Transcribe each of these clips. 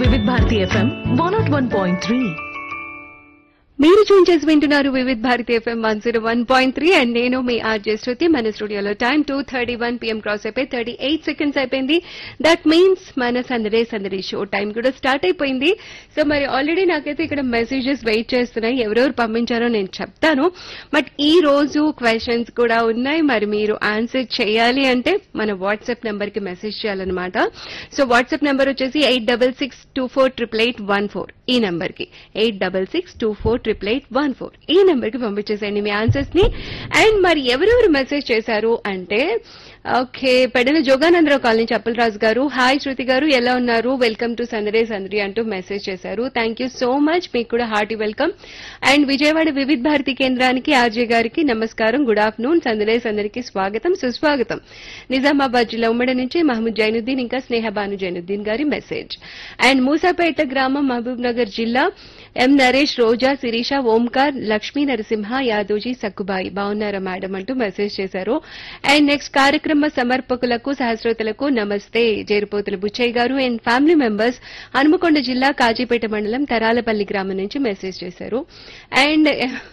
వివిధ Bharati FM one nought one point three మీరు tune చేసి వింటున్నారు Vividh Bharati FM one zero one point three and నేను మీ ఆర్జే శృతి మన స్టూడియోలో time two thirty one PM cross అయిపోయి థర్టీ ఎయిట్ సెకండ్స్ అయిపోయింది దట్ మీన్స్ మన సందడే సందడి షో టైం కూడా స్టార్ట్ అయిపోయింది సో మరి ఆల్రెడీ నాకైతే ఇక్కడ మెసేజెస్ వెయిట్ చేస్తున్నాయి ఎవరెవరు పంపించారో నేను చెప్తాను బట్ ఈ రోజు క్వశ్చన్స్ కూడా ఉన్నాయి మరి మీరు ఆన్సర్ చేయాలి అంటే మన వాట్సాప్ నెంబర్ కి మెసేజ్ చేయాలన్నమాట సో వాట్సాప్ నెంబర్ వచ్చేసి eight double six two four triple eight one four ఈ నెంబర్ కి eight double six two four triple eight one four ఈ నెంబర్ కి పంపించేసేయండి మీ ఆన్సర్స్ ని అండ్ మరి ఎవరెవరు మెసేజ్ చేశారు అంటే okay Pedala Joganandarao colony Chappalaraju garu hi శృతి గారు ఎలా ఉన్నారు వెల్కమ్ టు సందడే సందడి అంటూ మెసేజ్ చేశారు థ్యాంక్ యూ సో మచ్ మీకు కూడా హార్టీ వెల్కమ్ అండ్ విజయవాడ వివిధ భారతి కేంద్రానికి ఆర్జే గారికి నమస్కారం గుడ్ ఆఫ్టర్నూన్ సందడే సందడికి స్వాగతం సుస్వాగతం నిజామాబాద్ జిల్లా ఉమ్మడి నుంచి మహమూద్ జైనుద్దీన్ ఇంకా స్నేహబాను జైనుద్దీన్ గారి మెసేజ్ అండ్ మూసాపేట గ్రామం మహబూబ్ నగర్ జిల్లా ఎం నరేష్ రోజా శిరీష ఓంకార్ లక్ష్మీ నరసింహ యాదోజీ సక్కుబాయి బాగున్నారా మేడం అంటూ మెసేజ్ చేశారు అండ్ నెక్స్ట్ కార్యక్రమ సమర్పకులకు సహస్రోతులకు నమస్తే జేరుపోతుల బుచ్చయ్య గారు అండ్ ఫ్యామిలీ మెంబర్స్ హనుమకొండ జిల్లా కాజీపేట మండలం తరాలపల్లి గ్రామం నుంచి మెసేజ్ చేశారు అండ్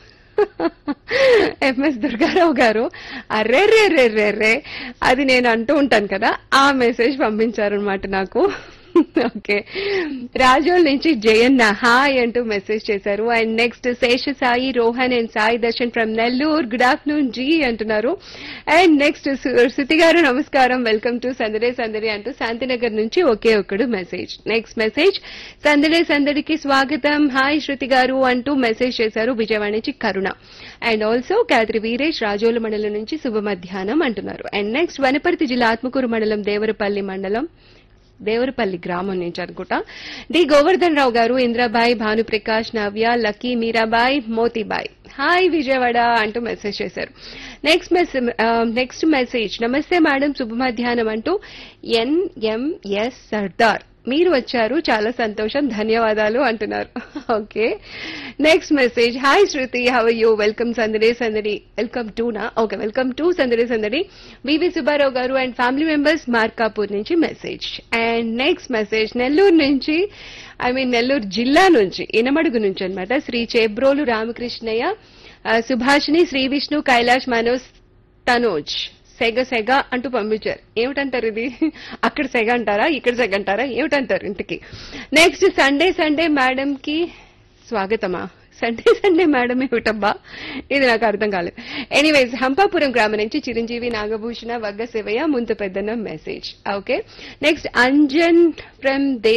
ఎంఎస్ దుర్గారావు గారు అర్రే రే రే రే రే అది నేను అంటూ ఉంటాను కదా ఆ మెసేజ్ పంపించారనమాట నాకు ఓకే రాజోల్ నుంచి జయన్న హాయ్ అంటూ మెసేజ్ చేశారు and next Sesha Sai Rohan and Sai Darshan from Nellore good afternoon ji అంటున్నారు అండ్ నెక్స్ట్ శృతి గారు నమస్కారం వెల్కమ్ టు సందడే సందడి అంటూ శాంతినగర్ నుంచి ఒకే ఒక్కడు మెసేజ్ నెక్స్ట్ మెసేజ్ సందడే సందడికి స్వాగతం హాయ్ శృతి గారు అంటూ మెసేజ్ చేశారు విజయవాడ నుంచి కరుణ అండ్ ఆల్సో కాత్రి వీరేష్ రాజోలు మండలం నుంచి శుభ మధ్యాహ్నం అంటున్నారు అండ్ నెక్స్ట్ వనపర్తి జిల్లా ఆత్మకూరు మండలం దేవరపల్లి మండలం దేవరపల్లి గ్రామం నుంచి అనుకుంటా డి గోవర్ధన్ రావు గారు ఇంద్రాబాయ్ భానుప్రకాష్ నవ్య లక్కీ మీరాబాయ్ మోతీబాయ్ హాయ్ విజయవాడ అంటూ మెసేజ్ చేశారు నెక్స్ట్ మెసేజ్ నెక్స్ట్ మెసేజ్ నమస్తే మేడం శుభ మధ్యాహ్నం అంటూ ఎన్ఎంఎస్ సర్దార్ మీరు వచ్చారు చాలా సంతోషం ధన్యవాదాలు అంటున్నారు okay next message hi Shruti how you welcome Sandadi Sandadi welcome to నా okay welcome to Sandadi Sandadi వివి సుబ్బారావు గారు అండ్ ఫ్యామిలీ మెంబర్స్ మార్కాపూర్ నుంచి message and next message Nellore నుంచి ఐ మీన్ నెల్లూరు జిల్లా నుంచి ఇనమడుగు నుంచి అన్నమాట శ్రీ చేబ్రోలు రామకృష్ణయ్య ఆ, సుభాషిణి శ్రీ విష్ణు కైలాష్ మనోజ్ తనోజ్ సెగ సెగ అంటూ పంపించారు ఏమిటంటారు ఇది అక్కడ సెగ అంటారా ఇక్కడ సెగ అంటారా ఏమిటంటారు ఇంటికి నెక్స్ట్ సండే సండే మేడం కి స్వాగతమా సండే సండే మేడం ఏమిటబ్బా ఇది నాకు అర్థం కాలేదు ఎనీవేస్ హంపాపురం గ్రామం నుంచి చిరంజీవి నాగభూషణ వగ్గ శివయ్య ముందు Peddana message okay next Anjan from